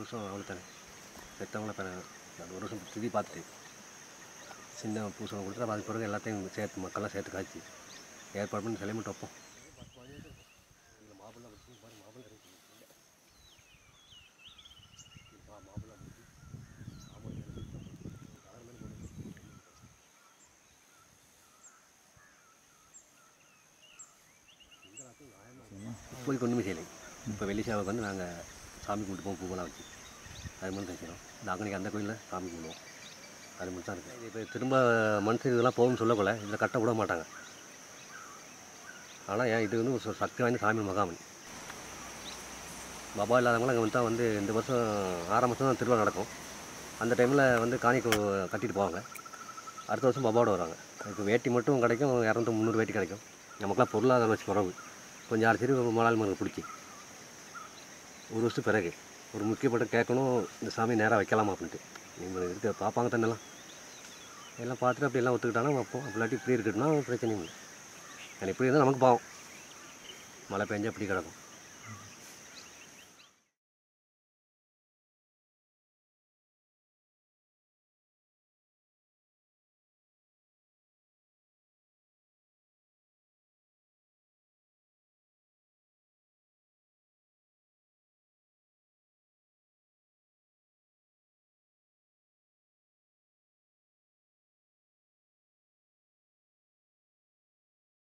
வருஷம் அவ்வளோத்தானே பெற்றவங்கள பிற அந்த ஒரு வருஷம் திதி பார்த்துட்டு சின்ன பூசணம் கொடுத்துட்டு அதுக்கு பிறகு எல்லாத்தையும் சேர்த்து மக்கள்லாம் சேர்த்து காய்ச்சி ஏற்பாடு பண்ணி சிலை மட்டும் வைப்போம் இப்போதைக்கு ஒன்றுமே செய்யலை இப்போ வெள்ளி சேவைக்கு வந்து நாங்கள் சாமி கும்பிட்டு போவோம் பூவெல்லாம் வச்சு அது மட்டும் தான் செய்கிறோம் இந்த அங்கனைக்கு அந்த கோயிலில் சாமி கும்பிடுவோம் அது மட்டும் தான் இருக்குது இப்போ திரும்ப மனுஷன் இதெல்லாம் போகும்னு சொல்லக்கூட இதில் கட்ட விட மாட்டாங்க ஆனால் ஏன் இது வந்து ஒரு ச- சக்தி வாய்ந்த சாமி மகாமணி பாபா இல்லாதவங்களும் அங்கே வந்து தான் வந்து இந்த வருஷம் ஆறாம் மாதம் தான் திருவிழா நடக்கும் அந்த டைமில் வந்து காணி கு- கட்டிட்டு போவாங்க அடுத்த வருஷம் பாபாவோட வருவாங்க இப்போ வேட்டி மட்டும் கிடைக்கும் இரநூத்தி முந்நூறு வேட்டி கிடைக்கும் நமக்குலாம் பொருளாதார வச்சு குறவு கொஞ்சம் ஆறு சரி முதலாளி மருந்து பிடிச்சி ஒரு வருஷத்துக்கு பிறகு ஒரு முக்கியப்பட்ட கேட்கணும் இந்த சாமி நேராக வைக்கலாமா அப்படின்ட்டு நீங்கள் இருக்க பார்ப்பாங்க தண்ணெல்லாம் எல்லாம் பார்த்துட்டு அப்படி எல்லாம் ஒத்துக்கிட்டாலும் வைப்போம் அப்படி இல்லாட்டி இப்படி இருக்கட்டும்னா பிரச்சனையும் இல்லை ஆனால் இப்படி இருந்தால் நமக்கு பாவம் மழை பெஞ்சா இப்படி கிடக்கும்